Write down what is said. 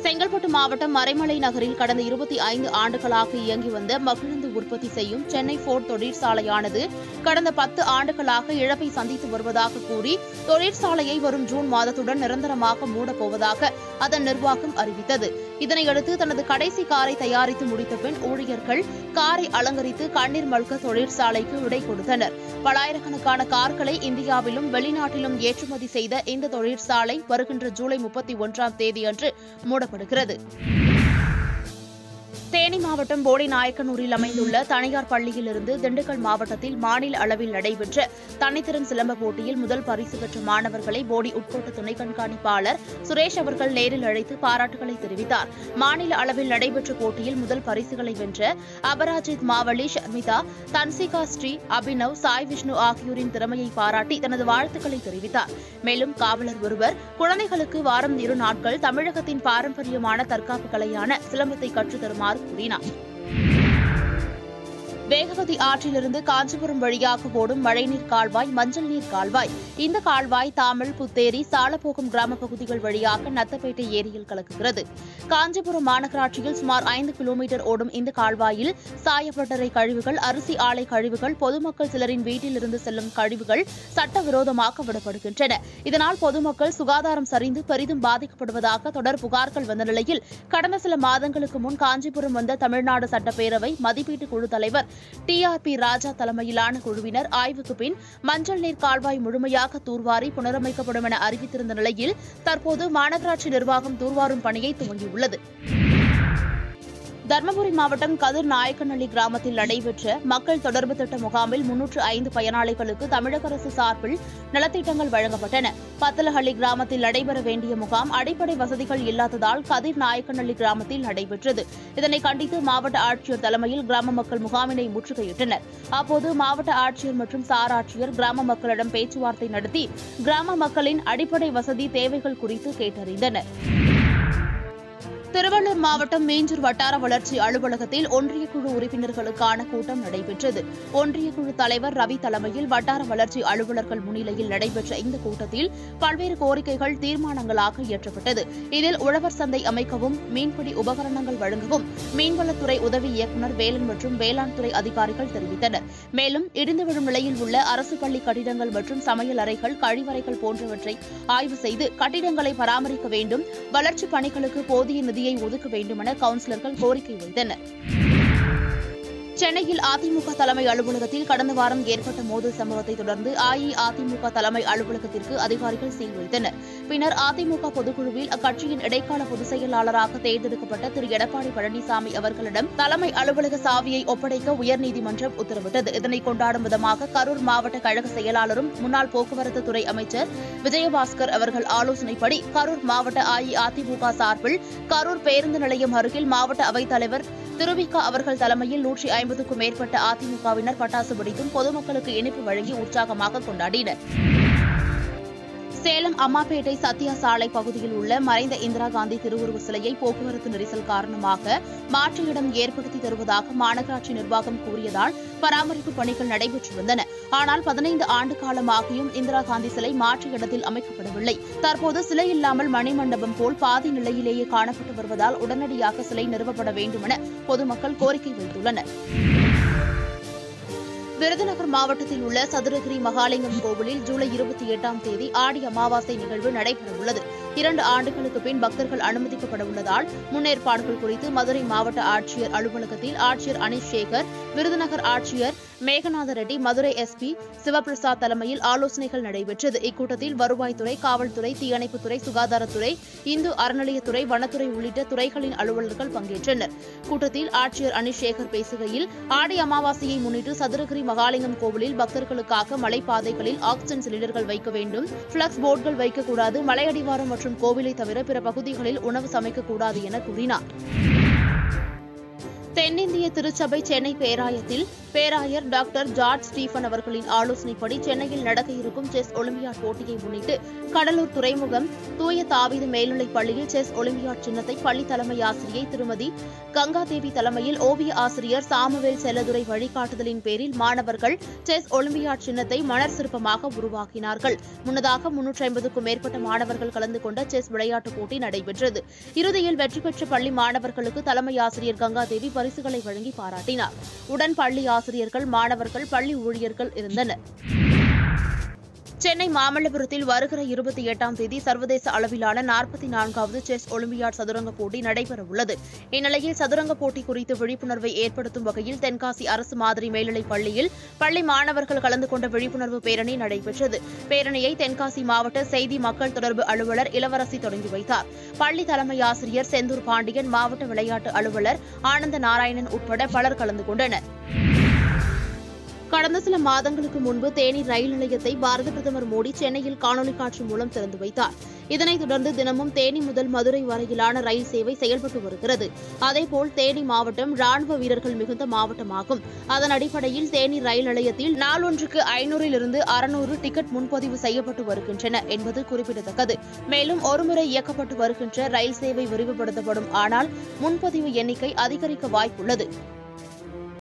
செங்கல்பட்டு மாவட்டம் மறைமலை நகரில் கடந்த இருபத்தி ஐந்து ஆண்டுகளாக இயங்கி வந்த மகிழுந்து உற்பத்தி செய்யும் சென்னை போர்ட் தொழிற்சாலையானது கடந்த பத்து ஆண்டுகளாக இழப்பை சந்தித்து வருவதாக கூறி தொழிற்சாலையை வரும் ஜூன் மாதத்துடன் நிரந்தரமாக மூடப்போவதாக அதன் நிர்வாகம் அறிவித்தது இதனையடுத்து தனது கடைசி காரை தயாரித்து முடித்த பின் ஊழியர்கள் காரை அலங்கரித்து கண்ணீர் மல்க தொழிற்சாலைக்கு விடை கொடுத்தனர் பலாயிரக்கணக்கான கார்களை இந்தியாவிலும் வெளிநாட்டிலும் ஏற்றுமதி செய்த இந்த தொழிற்சாலை வருகின்ற ஜூலை முப்பத்தி ஒன்றாம் தேதியன்று மூடப்படுகிறது தேனி மாவட்டம் போடிநாயக்கனூரில் அமைந்துள்ள தனியார் பள்ளியிலிருந்து திண்டுக்கல் மாவட்டத்தில் மாநில அளவில் நடைபெற்ற தனித்திறன் சிலம்ப போட்டியில் முதல் பரிசு பெற்ற மாணவர்களை போடி உட்கோட்ட துணை கண்காணிப்பாளர் சுரேஷ் அவர்கள் நேரில் அழைத்து பாராட்டுகளை தெரிவித்தார் மாநில அளவில் நடைபெற்ற போட்டியில் முதல் பரிசுகளை வென்ற அபராஜித் மாவலி ஷர்மிதா தன்சிகா ஸ்ரீ அபினவ் சாய் விஷ்ணு ஆகியோரின் திறமையை பாராட்டி தனது வாழ்த்துக்களை தெரிவித்தார் மேலும் காவலர் ஒருவர் குழந்தைகளுக்கு வாரம் இரு நாட்கள் தமிழகத்தின் பாரம்பரியமான தற்காப்பு கலையான சிலம்பத்தை கற்றுத் தருமாறு கூறினார் வேகவதி ஆற்றிலிருந்து காஞ்சிபுரம் வழியாக ஓடும் மழைநீர் கால்வாய் மஞ்சள் நீர் கால்வாய் இந்த கால்வாய் தாமல் புத்தேரி சாலப்போகம் கிராம பகுதிகள் வழியாக நத்தப்பேட்டை ஏரியில் கலக்குகிறது காஞ்சிபுரம் மாநகராட்சியில் சுமார் ஐந்து கிலோமீட்டர் ஓடும் இந்த கால்வாயில் சாயப்பட்டறை கழிவுகள் அரிசி ஆலை கழிவுகள் பொதுமக்கள் சிலரின் வீட்டிலிருந்து செல்லும் கழிவுகள் சட்டவிரோதமாக விடப்படுகின்றன இதனால் பொதுமக்கள் சுகாதாரம் சரிந்து பெரிதும் பாதிக்கப்படுவதாக தொடர் புகார்கள் வந்த நிலையில் கடந்த சில மாதங்களுக்கு முன் காஞ்சிபுரம் வந்த தமிழ்நாடு சட்டப்பேரவை மதிப்பீட்டு குழு தலைவர் டி ஆர் பி ராஜா தலைமையிலான குழுவினர் ஆய்வுக்கு பின் மஞ்சள் நீர் கால்வாய் முழுமையாக தூர்வாரி புனரமைக்கப்படும் என அறிவித்திருந்த நிலையில் தற்போது மாநகராட்சி நிர்வாகம் தூர்வாரும் பணியை துவங்கியுள்ளது தருமபுரி மாவட்டம் கதிர் நாயக்கநல்லி கிராமத்தில் நடைபெற்ற மக்கள் தொடர்பு திட்ட முகாமில் முன்னூற்று ஐந்து பயனாளிகளுக்கு தமிழக அரசு சார்பில் நலத்திட்டங்கள் வழங்கப்பட்டன பத்தலஹள்ளி கிராமத்தில் நடைபெற வேண்டிய முகாம் அடிப்படை வசதிகள் இல்லாததால் கதிர் நாயக்கநல்லி கிராமத்தில் நடைபெற்றது இதனை கண்டித்து மாவட்ட ஆட்சியர் தலைமையில் கிராம மக்கள் முகாமினை முற்றுகையிட்டனர் அப்போது மாவட்ட ஆட்சியர் மற்றும் சார் ஆட்சியர் கிராம மக்களிடம் பேச்சுவார்த்தை நடத்தி கிராம மக்களின் அடிப்படை வசதி தேவைகள் குறித்து கேட்டறிந்தனர் திருவள்ளூர் மாவட்டம் மீஞ்சூர் வட்டார வளர்ச்சி அலுவலகத்தில் ஒன்றிய குழு உறுப்பினர்களுக்கான கூட்டம் நடைபெற்றது ஒன்றிய குழு தலைவர் ரவி தலைமையில் வட்டார வளர்ச்சி அலுவலர்கள் முன்னிலையில் நடைபெற்ற இந்த கூட்டத்தில் பல்வேறு கோரிக்கைகள் தீர்மானங்களாக இயற்றப்பட்டது இதில் உழவர் சந்தை அமைக்கவும் மீன்பிடி உபகரணங்கள் வழங்கவும் மீன்வளத்துறை உதவி இயக்குநர் வேலன் மற்றும் வேளாண் துறை அதிகாரிகள் தெரிவித்தனர் மேலும் இடிந்து விழும் நிலையில் உள்ள அரசு பள்ளி கட்டிடங்கள் மற்றும் சமையல் அறைகள் கழிவறைகள் போன்றவற்றை ஆய்வு செய்து கட்டிடங்களை பராமரிக்க வேண்டும் வளர்ச்சிப் பணிகளுக்கு போதிய நிதியை ஒதுக்க வேண்டுமென கவுன்சிலர்கள் கோரிக்கை வைத்தனர் சென்னையில் அதிமுக தலைமை அலுவலகத்தில் கடந்த வாரம் ஏற்பட்ட மோதல் சம்பவத்தை தொடர்ந்து அஇஅதிமுக தலைமை அலுவலகத்திற்கு அதிகாரிகள் சீல் வைத்தனர் பின்னர் அதிமுக பொதுக்குழுவில் அக்கட்சியின் இடைக்கால பொதுச் செயலாளராக தேர்ந்தெடுக்கப்பட்ட திரு எடப்பாடி பழனிசாமி அவர்களிடம் தலைமை அலுவலக சாவியை ஒப்படைக்க உயர்நீதிமன்றம் உத்தரவிட்டது இதனை கொண்டாடும் விதமாக கரூர் மாவட்ட கழக செயலாளரும் முன்னாள் போக்குவரத்து துறை அமைச்சர் விஜயபாஸ்கர் அவர்கள் ஆலோசனைப்படி கரூர் மாவட்ட அஇஅதிமுக சார்பில் கரூர் பேருந்து நிலையம் அருகில் மாவட்ட அவைத்தலைவர் திருவிக அவர்கள் தலைமையில் நூற்றி ஐம்பதுக்கும் மேற்பட்ட அதிமுகவினர் பட்டாசு வெடித்தும் பொதுமக்களுக்கு இனிப்பு வழங்கி உற்சாகமாக கொண்டாடினர் சேலம் அம்மாப்பேட்டை சத்யா சாலை பகுதியில் உள்ள மறைந்த இந்திரா காந்தி திருவுருவ சிலையை போக்குவரத்து நெரிசல் காரணமாக மாற்று இடம் ஏற்படுத்தி தருவதாக மாநகராட்சி நிர்வாகம் கூறியதால் பராமரிப்பு பணிகள் நடைபெற்று வந்தன ஆனால் பதினைந்து ஆண்டு காலமாகியும் இந்திரா காந்தி சிலை மாற்று இடத்தில் அமைக்கப்படவில்லை தற்போது சிலை இல்லாமல் மணிமண்டபம் போல் பாதி நிலையிலேயே காணப்பட்டு வருவதால் உடனடியாக சிலை நிறுவப்பட வேண்டுமென பொதுமக்கள் கோரிக்கை வைத்துள்ளனர் விருதுநகர் மாவட்டத்தில் உள்ள சதுரகிரி மகாலிங்கம் கோவிலில் ஜூலை இருபத்தி எட்டாம் தேதி ஆடி அமாவாசை நிகழ்வு நடைபெறவுள்ளது இரண்டு ஆண்டுகளுக்கு பின் பக்தர்கள் அனுமதிக்கப்பட உள்ளதால் முன்னேற்பாடுகள் குறித்து மதுரை மாவட்ட ஆட்சியர் அலுவலகத்தில் ஆட்சியர் அனீஷ் சேகர் விருதுநகர் ஆட்சியர் மேகநாத ரெட்டி மதுரை எஸ்பி சிவபிரசாத் தலைமையில் ஆலோசனைகள் நடைபெற்றது இக்கூட்டத்தில் வருவாய்த்துறை காவல்துறை தீயணைப்புத்துறை சுகாதாரத்துறை இந்து அறநிலையத்துறை வனத்துறை உள்ளிட்ட துறைகளின் அலுவலர்கள் பங்கேற்றனர் கூட்டத்தில் ஆட்சியர் அனீஷ் சேகர் பேசுகையில் ஆடி அமாவாசையை முன்னிட்டு சதுரகிரி மகாலிங்கம் கோவிலில் பக்தர்களுக்காக மலைப்பாதைகளில் ஆக்சிஜன் சிலிண்டர்கள் வைக்க வேண்டும் பிளக்ஸ் போர்டுகள் வைக்கக்கூடாது மலையடிவாரம் மற்றும் கோவிலை தவிர பிற பகுதிகளில் உணவு சமைக்கக்கூடாது என கூறினார் தென்னிந்திய திருச்சபை சென்னை பேராயத்தில் பேராயர் டாக்டர் ஜார்ஜ் ஸ்டீபன் அவர்களின் ஆலோசனைப்படி சென்னையில் நடக்க இருக்கும் செஸ் ஒலிம்பியாட் போட்டியை முன்னிட்டு கடலூர் துறைமுகம் தூய தாவீது மேல்நிலைப் பள்ளியில் செஸ் ஒலிம்பியாட் சின்னத்தை பள்ளி தலைமை ஆசிரியை திருமதி கங்காதேவி தலைமையில் ஓவிய ஆசிரியர் சாமுவேல் செல்லதுரை வழிகாட்டுதலின் பேரில் மாணவர்கள் செஸ் ஒலிம்பியாட் சின்னத்தை மணர் சிற்பமாக உருவாக்கினார்கள் முன்னதாக முன்னூற்றி ஐம்பதுக்கும் மேற்பட்ட மாணவர்கள் கலந்து கொண்ட செஸ் விளையாட்டுப் போட்டி நடைபெற்றது இறுதியில் வெற்றி பெற்ற பள்ளி மாணவர்களுக்கு தலைமை ஆசிரியர் கங்காதேவி பரிசுகளை வழங்கி பாராட்டினார் உடன் பள்ளி ஆசிரியர்கள் மாணவர்கள் பள்ளி ஊழியர்கள் இருந்தனர் சென்னை மாமல்லபுரத்தில் வருகிற இருபத்தி எட்டாம் தேதி சர்வதேச அளவிலான நாற்பத்தி நான்காவது செஸ் ஒலிம்பியாட் சதுரங்க போட்டி நடைபெறவுள்ளது இந்நிலையில் சதுரங்க போட்டி குறித்து விழிப்புணர்வை ஏற்படுத்தும் வகையில் தென்காசி அரசு மாதிரி மேல்நிலைப் பள்ளியில் பள்ளி மாணவர்கள் கலந்து கொண்ட விழிப்புணர்வு பேரணி நடைபெற்றது பேரணியை தென்காசி மாவட்ட செய்தி மக்கள் தொடர்பு அலுவலர் இளவரசி தொடங்கி வைத்தார் பள்ளி தலைமை ஆசிரியர் செந்தூர் பாண்டியன் மாவட்ட விளையாட்டு அலுவலர் ஆனந்த நாராயணன் உட்பட பலர் கலந்து கொண்டனர் கடந்த சில மாதங்களுக்கு முன்பு தேனி ரயில் நிலையத்தை பாரத பிரதமர் மோடி சென்னையில் காணொலி காட்சி மூலம் திறந்து வைத்தார் இதனைத் தொடர்ந்து தினமும் தேனி முதல் மதுரை வரையிலான ரயில் சேவை செயல்பட்டு வருகிறது அதேபோல் தேனி மாவட்டம் ராணுவ வீரர்கள் மிகுந்த மாவட்டமாகும் அதன் அடிப்படையில் தேனி ரயில் நிலையத்தில் நாளொன்றுக்கு ஐநூறிலிருந்து அறுநூறு டிக்கெட் முன்பதிவு செய்யப்பட்டு வருகின்றன என்பது குறிப்பிடத்தக்கது மேலும் ஒருமுறை இயக்கப்பட்டு வருகின்ற ரயில் சேவை விரிவுபடுத்தப்படும் ஆனால் முன்பதிவு எண்ணிக்கை அதிகரிக்க வாய்ப்புள்ளது